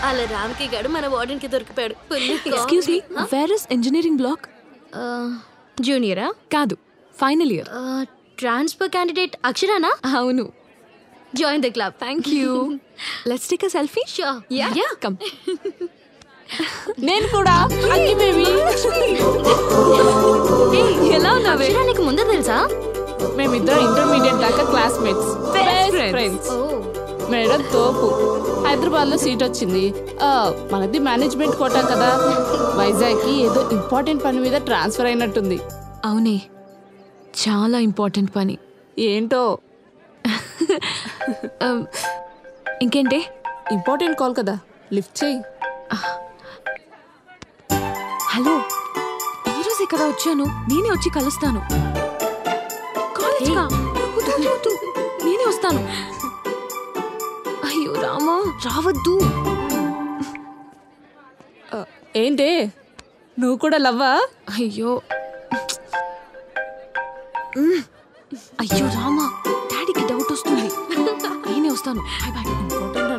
అలా రామ్కి గడు మన వార్డెన్ కి దొరికిపోయాడు excuse me where is engineering block జూనియరా కాదు ఫైనల్ ఇయర్ ట్రాన్స్ఫర్ క్యాండిడేట్ అక్షరానా అవును join the club thank you let's take a selfie sure yeah come నేను కూడా అక్కి బేబీ ఎలా ఉన్నావే అక్షరా నీకు ముందే తెలుసా మేమిద్దరం ఇంటర్మీడియట్ దాకా క్లాస్మేట్స్ friends. ఫ్రెండ్స్ ఓ మేడం తోపు హైదరాబాద్ లో సీట్ వచ్చింది ఆ, మనది మేనేజ్మెంట్ కోటా కదా వైజాగ్ కి ఏదో ఇంపార్టెంట్ పని మీద ట్రాన్స్ఫర్ అయినట్టుంది అవునే చాలా ఇంపార్టెంట్ పని ఏంటో Um, ఇంకేంటి ఇంపార్టెంట్ కాల్ కదా లిఫ్ట్ చేయి హలో ఈరోజే కదా వచ్చాను నేనే వచ్చి కలుస్తాను కాలేజ్ కా? వద్దు, వద్దు, వద్దు. నేనే వస్తాను అయ్యో రామా రావద్దు ఆ, ఏంటే నువ్వు కూడా లవ్వా అయ్యో మ్. అయ్యో రామా డాడీకి డౌట్ వస్తుంది నేనే వస్తాను బాయ్ బాయ్ ఇంపార్టెంట్